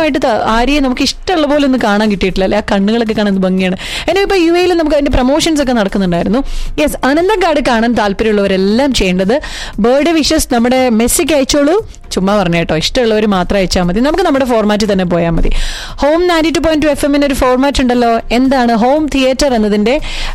ആയിട്ട് ത- ആര്യയെ നമുക്ക് ഇഷ്ടമുള്ള പോലെ ഒന്ന് കാണാൻ കിട്ടിയിട്ടില്ല അല്ലെ ആ കണ്ണുകളൊക്കെ കാണാൻ എന്ത് ഭംഗിയാണ് എന്നെ ഇപ്പൊ യു എയിൽ നമുക്ക് അതിന്റെ പ്രൊമോഷൻസ് ഒക്കെ നടക്കുന്നുണ്ടായിരുന്നു യെസ് അനന്തങ്കാട് കാണാൻ താല്പര്യമുള്ളവരെല്ലാം ചെയ്യേണ്ടത് ബർത്ത്ഡേ വിഷസ് നമ്മുടെ മെസ്സിക്ക് അയച്ചോളൂ ചുമ്മാ പറഞ്ഞ കേട്ടോ ഇഷ്ടമുള്ളവർ മാത്രം അയച്ചാൽ മതി നമുക്ക് നമ്മുടെ ഫോർമാറ്റിൽ തന്നെ പോയാൽ മതി home ninety two point two F എമ്മിന് ഒരു ഫോർമാറ്റ് ഉണ്ടല്ലോ എന്താണ് ഹോം തിയേറ്റർ എന്നതിന്റെ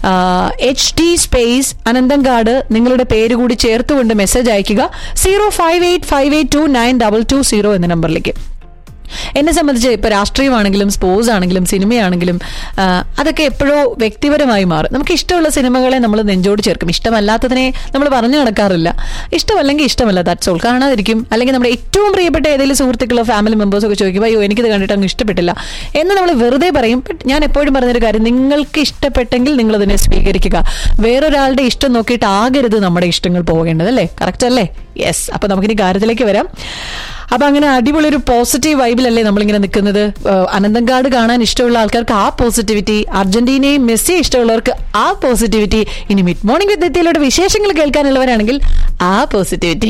എച്ച് ഡി സ്പേസ് അനന്തങ്കാട് നിങ്ങളുടെ പേര് കൂടി ചേർത്തുകൊണ്ട് മെസ്സേജ് അയക്കുക zero five eight five eight two nine double two zero എന്ന നമ്പറിലേക്ക് എന്നെ സംബന്ധിച്ച് ഇപ്പൊ രാഷ്ട്രീയമാണെങ്കിലും സ്പോർട്സ് ആണെങ്കിലും സിനിമയാണെങ്കിലും ആ, അതൊക്കെ എപ്പോഴോ വ്യക്തിപരമായി മാറും നമുക്ക് ഇഷ്ടമുള്ള സിനിമകളെ നമ്മൾ നെഞ്ചോട് ചേർക്കും ഇഷ്ടമല്ലാത്തതിനെ നമ്മൾ പറഞ്ഞു നടക്കാറില്ല ഇഷ്ടമല്ലെങ്കിൽ ഇഷ്ടമല്ല ദാറ്റ്സ് ഓൾ കാണാതിരിക്കും അല്ലെങ്കിൽ നമ്മുടെ ഏറ്റവും പ്രിയപ്പെട്ട ഏതെങ്കിലും സുഹൃത്തുക്കളോ ഫാമിലി മെമ്പേഴ്സോ ഒക്കെ ചോദിക്കും അയ്യോ എനിക്കിത് കണ്ടിട്ട് അങ്ങ് ഇഷ്ടപ്പെട്ടില്ല എന്ന് നമ്മൾ വെറുതെ പറയും But ഞാൻ എപ്പോഴും പറഞ്ഞൊരു കാര്യം നിങ്ങൾക്ക് ഇഷ്ടപ്പെട്ടെങ്കിൽ നിങ്ങൾ അതിനെ സ്വീകരിക്കുക വേറൊരാളുടെ ഇഷ്ടം നോക്കിയിട്ട് ആകരുത് നമ്മുടെ ഇഷ്ടങ്ങൾ പോകേണ്ടത് അല്ലേ കറക്റ്റ് അല്ലേ യെസ് അപ്പൊ നമുക്കിനി കാര്യത്തിലേക്ക് വരാം അപ്പൊ അങ്ങനെ അടിപൊളി ഒരു പോസിറ്റീവ് വൈബിലല്ലേ നമ്മളിങ്ങനെ നിൽക്കുന്നത് ഏഹ് അനന്തങ്കാട് കാണാൻ ഇഷ്ടമുള്ള ആൾക്കാർക്ക് ആ പോസിറ്റിവിറ്റി അർജന്റീനയും മെസ്സി ഇഷ്ടമുള്ളവർക്ക് ആ പോസിറ്റിവിറ്റി ഇനി മിഡ് മോർണിംഗ് വിദ്യയിലൂടെ വിശേഷങ്ങൾ കേൾക്കാനുള്ളവരാണെങ്കിൽ ആ പോസിറ്റിവിറ്റി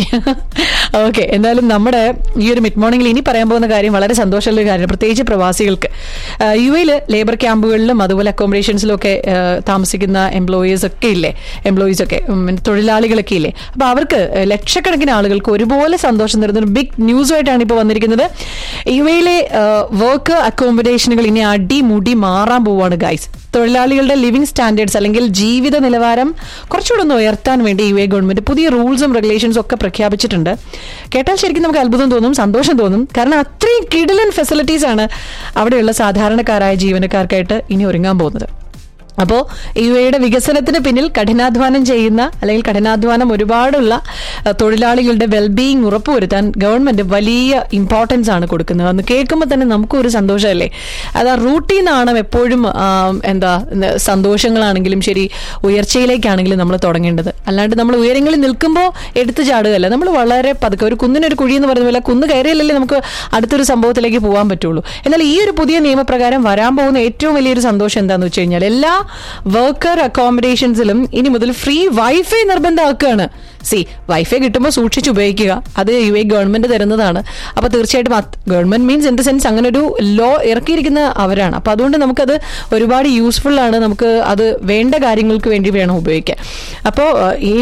ഓക്കെ എന്തായാലും നമ്മുടെ ഈ ഒരു മിഡ് മോർണിംഗിൽ ഇനി പറയാൻ പോകുന്ന കാര്യം വളരെ സന്തോഷമുള്ള ഒരു കാര്യം പ്രത്യേകിച്ച് പ്രവാസികൾക്ക് യു എയിൽ ലേബർ ക്യാമ്പുകളിലും അതുപോലെ അക്കോമഡേഷൻസിലും ഒക്കെ ഏഹ് താമസിക്കുന്ന എംപ്ലോയീസ് ഒക്കെ ഇല്ലേ എംപ്ലോയീസ് ഒക്കെ ഉം, തൊഴിലാളികളൊക്കെ ഇല്ലേ അപ്പൊ അവർക്ക് ഏഹ് ലക്ഷക്കണക്കിന് ആളുകൾക്ക് ഒരുപോലെ സന്തോഷം തരുന്ന ഒരു ബിഗ് ന്യൂസുമായിട്ടാണ് ഇപ്പോൾ വന്നിരിക്കുന്നത് യു എയിലെ വർക്ക് അക്കോമഡേഷനുകൾ ഇനി അടിമുടി മാറാൻ പോവാണ് ഗൈസ് തൊഴിലാളികളുടെ ലിവിംഗ് സ്റ്റാൻഡേർഡ്സ് അല്ലെങ്കിൽ ജീവിത നിലവാരം കുറച്ചുകൂടെ ഒന്ന് ഉയർത്താൻ വേണ്ടി യു എ ഗവൺമെന്റ് പുതിയ റൂൾസും റെഗുലേഷൻസും ഒക്കെ പ്രഖ്യാപിച്ചിട്ടുണ്ട് കേട്ടാൽ ശരിക്കും നമുക്ക് അത്ഭുതം തോന്നും സന്തോഷം തോന്നും കാരണം അത്രയും കിടിലൻ ഫെസിലിറ്റീസ് ആണ് അവിടെയുള്ള സാധാരണക്കാരായ ജീവനക്കാർക്കായിട്ട് ഇനി ഒരുങ്ങാൻ പോകുന്നത് അപ്പോൾ യു എയുടെ വികസനത്തിന് പിന്നിൽ കഠിനാധ്വാനം ചെയ്യുന്ന അല്ലെങ്കിൽ കഠിനാധ്വാനം ഒരുപാടുള്ള അഹ്, തൊഴിലാളികളുടെ വെൽബീയിങ് ഉറപ്പുവരുത്താൻ ഗവൺമെന്റ് വലിയ ഇമ്പോർട്ടൻസ് ആണ് കൊടുക്കുന്നത് അന്ന് കേൾക്കുമ്പോൾ തന്നെ നമുക്കും ഒരു സന്തോഷമല്ലേ അത് ആ റൂട്ടീനാണ് എപ്പോഴും ആ, എന്താ ന- സന്തോഷങ്ങളാണെങ്കിലും ശരി ഉയർച്ചയിലേക്കാണെങ്കിലും നമ്മൾ തുടങ്ങേണ്ടത് അല്ലാണ്ട് നമ്മൾ ഉയരങ്ങളിൽ നിൽക്കുമ്പോൾ എടുത്തു ചാടുകയല്ല നമ്മൾ വളരെ പതുക്കെ ഒരു കുന്നിനൊരു കുഴി എന്ന് പറയുന്ന പോലെ കുന്ന് കയറിയല്ലേ നമുക്ക് അടുത്തൊരു സംഭവത്തിലേക്ക് പോകാൻ പറ്റുള്ളൂ എന്നാൽ ഈ ഒരു പുതിയ നിയമപ്രകാരം വരാൻ പോകുന്ന ഏറ്റവും വലിയൊരു സന്തോഷം എന്താണെന്ന് വെച്ച് കഴിഞ്ഞാൽ എല്ലാ വർക്കർ അക്കോമഡേഷൻസിലും ഇനി മുതൽ ഫ്രീ വൈഫൈ നിർബന്ധമാക്കുകയാണ് സി വൈഫൈ കിട്ടുമ്പോൾ സൂക്ഷിച്ച് ഉപയോഗിക്കുക അത് യു എ ഗവൺമെന്റ് തരുന്നതാണ് അപ്പൊ തീർച്ചയായിട്ടും government means in the sense അങ്ങനെ ഒരു ലോ ഇറക്കിയിരിക്കുന്ന അവരാണ് അപ്പൊ അതുകൊണ്ട് നമുക്കത് ഒരുപാട് യൂസ്ഫുൾ ആണ് നമുക്ക് അത് വേണ്ട കാര്യങ്ങൾക്ക് വേണ്ടി വേണം ഉപയോഗിക്കാൻ അപ്പോൾ ഈ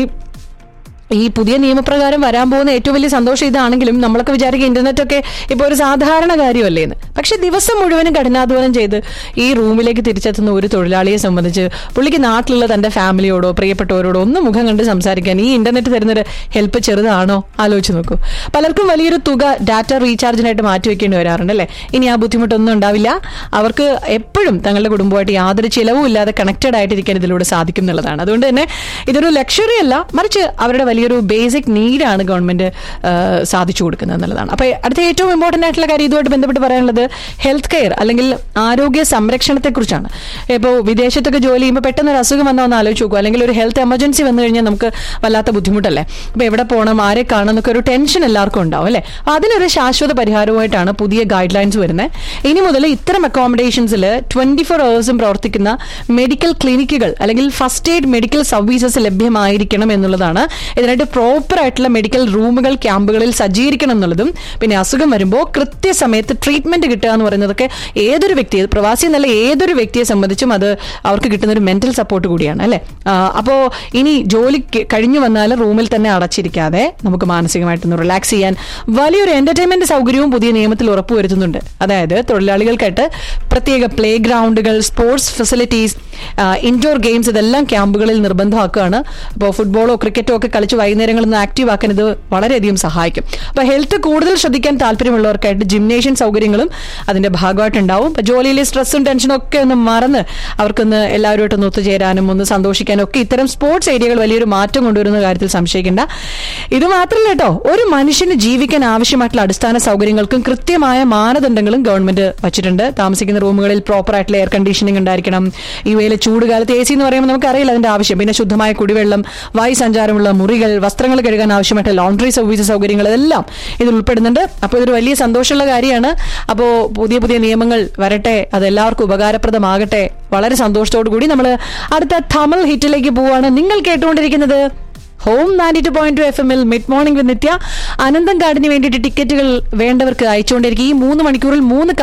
ഈ പുതിയ നിയമപ്രകാരം വരാൻ പോകുന്ന ഏറ്റവും വലിയ സന്തോഷം ഇതാണെങ്കിലും നമ്മളൊക്കെ വിചാരിക്കുക ഇന്റർനെറ്റ് ഒക്കെ ഇപ്പോൾ ഒരു സാധാരണ കാര്യമല്ലേ എന്ന് പക്ഷെ ദിവസം മുഴുവനും കഠിനാധ്വാനം ചെയ്ത് ഈ റൂമിലേക്ക് തിരിച്ചെത്തുന്ന ഒരു തൊഴിലാളിയെ സംബന്ധിച്ച് പുള്ളിക്ക് നാട്ടിലുള്ള തന്റെ ഫാമിലിയോടോ പ്രിയപ്പെട്ടവരോടോ ഒന്ന് മുഖം കണ്ട് സംസാരിക്കാൻ ഈ ഇന്റർനെറ്റ് തരുന്നൊരു ഹെൽപ്പ് ചെറുതാണോ ആലോചിച്ച് നോക്കൂ പലർക്കും വലിയൊരു തുക ഡാറ്റ റീചാർജിനായിട്ട് മാറ്റി വെക്കേണ്ടി വരാറുണ്ട് അല്ലേ ഇനി ആ ബുദ്ധിമുട്ടൊന്നും ഉണ്ടാവില്ല അവർക്ക് എപ്പോഴും തങ്ങളുടെ കുടുംബമായിട്ട് യാതൊരു ചിലവും ഇല്ലാതെ കണക്റ്റഡ് ആയിട്ടിരിക്കാൻ ഇതിലൂടെ സാധിക്കും എന്നുള്ളതാണ് അതുകൊണ്ട് തന്നെ ഇതൊരു ലക്ഷറി അല്ല മറിച്ച് അവരുടെ വലിയൊരു ബേസിക് നീഡാണ് ഗവൺമെന്റ് ആ, സാധിച്ചു കൊടുക്കുന്നത് എന്നുള്ളതാണ് അപ്പൊ അടുത്ത ഏറ്റവും ഇമ്പോർട്ടന്റ് ആയിട്ടുള്ള കാര്യം ഇതുമായിട്ട് ബന്ധപ്പെട്ട് പറയാനുള്ളത് ഹെൽത്ത് കെയർ അല്ലെങ്കിൽ ആരോഗ്യ സംരക്ഷണത്തെ കുറിച്ചാണ് ഇപ്പോൾ വിദേശത്തൊക്കെ ജോലി ചെയ്യുമ്പോൾ പെട്ടെന്ന് ഒരു അസുഖം വന്നാൽ ഒന്ന് ആലോചിച്ച് നോക്കുക അല്ലെങ്കിൽ ഒരു ഹെൽത്ത് എമർജൻസി വന്നു കഴിഞ്ഞാൽ നമുക്ക് വല്ലാത്ത ബുദ്ധിമുട്ടല്ലേ അപ്പൊ എവിടെ പോകണം ആരെ കാണണം എന്നൊക്കെ ഒരു ടെൻഷൻ എല്ലാവർക്കും ഉണ്ടാവും അല്ലേ അപ്പൊ അതിനൊരു ശാശ്വത പരിഹാരവുമായിട്ടാണ് പുതിയ ഗൈഡ് ലൈൻസ് വരുന്നത് ഇനി മുതൽ ഇത്തരം അക്കോമഡേഷൻസിൽ ട്വന്റി ഫോർ അവേഴ്സും പ്രവർത്തിക്കുന്ന മെഡിക്കൽ ക്ലിനിക്കുകൾ അല്ലെങ്കിൽ ഫസ്റ്റ് എയ്ഡ് മെഡിക്കൽ സർവീസസ് ലഭ്യമായിരിക്കണം എന്നുള്ളതാണ് ഇതിനായിട്ട് പ്രോപ്പർ ആയിട്ടുള്ള മെഡിക്കൽ റൂമുകൾ ക്യാമ്പുകളിൽ സജ്ജീകരിക്കണം എന്നുള്ളതും പിന്നെ അസുഖം വരുമ്പോൾ കൃത്യസമയത്ത് ട്രീറ്റ്മെന്റ് കിട്ടുക എന്ന് പറയുന്നതൊക്കെ ഏതൊരു വ്യക്തി പ്രവാസി എന്നല്ല ഏതൊരു വ്യക്തിയെ സംബന്ധിച്ചും അത് അവർക്ക് കിട്ടുന്ന ഒരു മെന്റൽ സപ്പോർട്ട് കൂടിയാണ് അല്ലെ അപ്പോൾ ഇനി ജോലി ക- കഴിഞ്ഞു വന്നാൽ റൂമിൽ തന്നെ അടച്ചിരിക്കാതെ നമുക്ക് മാനസികമായിട്ടൊന്ന് റിലാക്സ് ചെയ്യാൻ വലിയൊരു എന്റർടൈൻമെന്റ് സൗകര്യവും പുതിയ നിയമത്തിൽ ഉറപ്പുവരുത്തുന്നുണ്ട് അതായത് തൊഴിലാളികൾക്കായിട്ട് പ്രത്യേക പ്ലേ ഗ്രൗണ്ടുകൾ സ്പോർട്സ് ഫെസിലിറ്റീസ് ഇൻഡോർ ഗെയിംസ് ഇതെല്ലാം ക്യാമ്പുകളിൽ നിർബന്ധമാക്കുകയാണ് അപ്പോൾ ഫുട്ബോളോ ക്രിക്കറ്റോ ഒക്കെ കളിച്ച് വൈകുന്നേരങ്ങളിൽ നിന്ന് ആക്റ്റീവ് ആക്കാൻ ഇത് വളരെയധികം സഹായിക്കും അപ്പോൾ ഹെൽത്ത് കൂടുതൽ ശ്രദ്ധിക്കാൻ താല്പര്യമുള്ളവർക്കായിട്ട് ജിംനേഷ്യൻ സൗകര്യങ്ങളും അതിന്റെ ഭാഗമായിട്ടുണ്ടാവും അപ്പോൾ ജോലിയിലെ സ്ട്രെസ്സും ടെൻഷനും ഒക്കെ ഒന്ന് മറന്ന് അവർക്കൊന്ന് എല്ലാവരുമായിട്ടൊന്ന് ഒത്തുചേരാനും ഒന്ന് സന്തോഷിക്കാനും ഒക്കെ ഇത്തരം സ്പോർട്സ് ഏരിയകൾ വലിയൊരു മാറ്റം കൊണ്ടുവരുന്ന കാര്യത്തിൽ സംശയിക്കേണ്ട ഇത് മാത്രമല്ല കേട്ടോ ഒരു മനുഷ്യന് ജീവിക്കാൻ ആവശ്യമായിട്ടുള്ള അടിസ്ഥാന സൗകര്യങ്ങൾക്കും കൃത്യമായ മാനദണ്ഡങ്ങളും ഗവൺമെന്റ് വച്ചിട്ടുണ്ട് താമസിക്കുന്ന റൂമുകളിൽ പ്രോപ്പർ ആയിട്ടുള്ള എയർ കണ്ടീഷനിങ് ഉണ്ടായിരിക്കണം യു എയിലെ ചൂട് കാലത്ത് എ സി എന്ന് പറയുമ്പോൾ നമുക്കറിയില്ല അതിന്റെ ആവശ്യം പിന്നെ ശുദ്ധമായ കുടിവെള്ളം വായു സഞ്ചാരമുള്ള മുറികൾ വസ്ത്രങ്ങൾ കഴുകാൻ ആവശ്യമായിട്ട് ലോണ്ടറി സർവീസ് സൗകര്യങ്ങൾ എല്ലാം ഇതിൽ ഉൾപ്പെടുന്നുണ്ട് അപ്പോൾ ഇതൊരു വലിയ സന്തോഷമുള്ള കാര്യമാണ് അപ്പോൾ പുതിയ പുതിയ നിയമങ്ങൾ വരട്ടെ അത് എല്ലാവർക്കും ഉപകാരപ്രദമാകട്ടെ വളരെ സന്തോഷത്തോടു കൂടി നമ്മൾ അടുത്ത തമിഴ് ഹിറ്റിലേക്ക് പോവാണ് നിങ്ങൾ കേട്ടുകൊണ്ടിരിക്കുന്നത് home ninety two point two F എമ്മിൽ മിഡ് മോർണിംഗ് വിത്ത് നിത്യ അനന്തം കാർഡിന് വേണ്ടിയിട്ട് ടിക്കറ്റുകൾ വേണ്ടവർക്ക് അയച്ചുകൊണ്ടിരിക്കും ഈ മൂന്ന് മണിക്കൂറിൽ മൂന്ന്